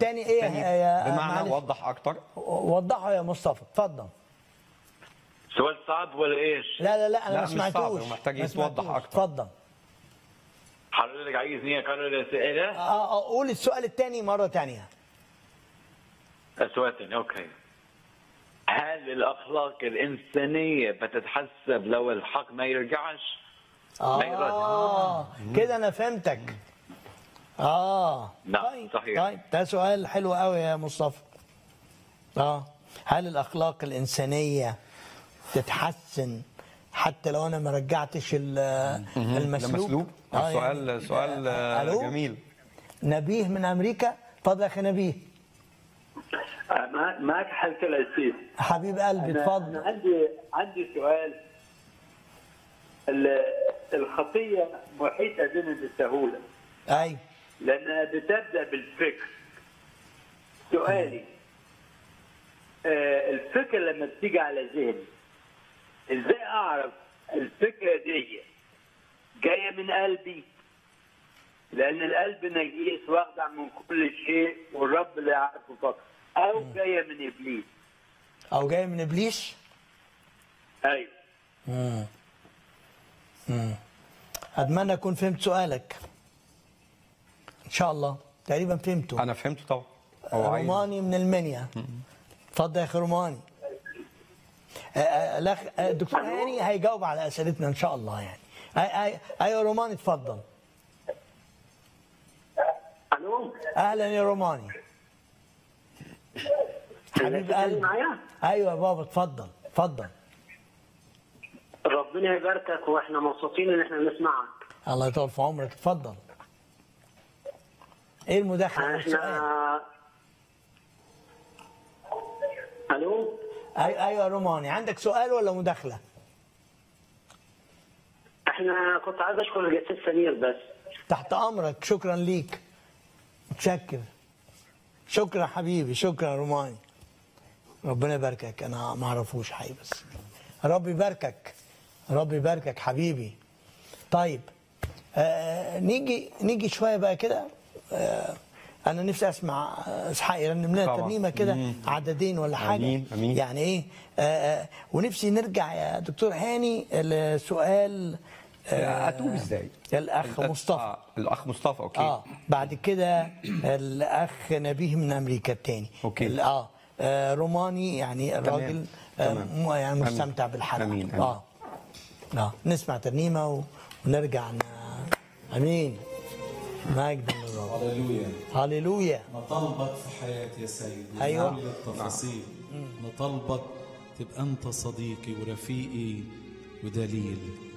الثاني ايه تاني يا بمعنى معلش. وضح اكتر وضحه يا مصطفى اتفضل سؤال صعب ولا ايش؟ لا لا لا انا لا، ما مش صعب، سمعتوش ومحتاج ما يتوضح سمعتوش. أكتر. اتفضل حضرتك عايزني اكرر الاسئله؟ اه اه قول السؤال الثاني مره ثانيه السؤال الثاني اوكي هل الاخلاق الانسانيه بتتحسب لو الحق ما يرجعش؟ ما يرد. اه كده انا فهمتك اه نعم، طيب صحيح. طيب ده سؤال حلو قوي يا مصطفى اه هل الاخلاق الانسانيه تتحسن حتى لو انا ما رجعتش ال- ده المسلوب مسلوب آه، سؤال يعني- سؤال آه، ألو؟ جميل نبيه من امريكا اتفضل يا اخي نبيه مع- معك حالة العزيز حبيب قلبي أنا, اتفضل أنا عندي عندي سؤال ال- الخطية محيطة بنا بسهولة ايوه لأنها بتبدأ بالفكر سؤالي آه، الفكرة لما بتيجي على ذهني ازاي اعرف الفكرة دي جاية من قلبي لأن القلب نجيس واخضع من كل شيء والرب لا يعرفه فقط أو جاية من إبليس او جاي من ابليس أيوه اتمنى اكون فهمت سؤالك ان شاء الله تقريبا فهمته انا فهمته طبعا هو عايز روماني من المنيا اتفضل يا اخي روماني آه، آه، الاخ آه، الدكتور هاني هيجاوب على اسئلتنا ان شاء الله يعني أي- أي- ايوه روماني اتفضل ألو اهلا يا روماني حبيب تتكلم قلبي معايا؟ ايوه يا بابا اتفضل اتفضل ربنا يباركك واحنا مبسوطين ان احنا نسمعك الله يطول في عمرك اتفضل ايه المداخله السؤال احنا الو أي- ايوه يا روماني عندك سؤال ولا مداخله احنا كنت عايز اشكر الجسيس سمير بس تحت امرك شكرا ليك متشكر شكرا حبيبي شكرا روماني ربنا يباركك انا ما اعرفوش حقيقي بس رب يباركك رب يباركك حبيبي طيب آه نيجي نيجي شويه بقى كده آه انا نفسي اسمع آه، اسحاق يرنم لنا طبعا. ترنيمه كده مم. عددين ولا حاجه أمين، أمين. يعني ايه آه آه ونفسي نرجع يا دكتور هاني لسؤال آه اتوب ازاي الاخ مصطفى آه الاخ مصطفى اوكي اه بعد كده الاخ نبيه من امريكا الثاني أوكي. اه آه، روماني يعني الراجل آه تمام. م- يعني أمين. مستمتع بالحلقه أمين، أمين. اه اه نسمع ترنيمه و- ونرجع ن... امين مجد للرب هللويا هللويا نطلبك في حياتي يا سيد أيوة. نعمل التفاصيل نطلبك تبقى انت صديقي ورفيقي ودليل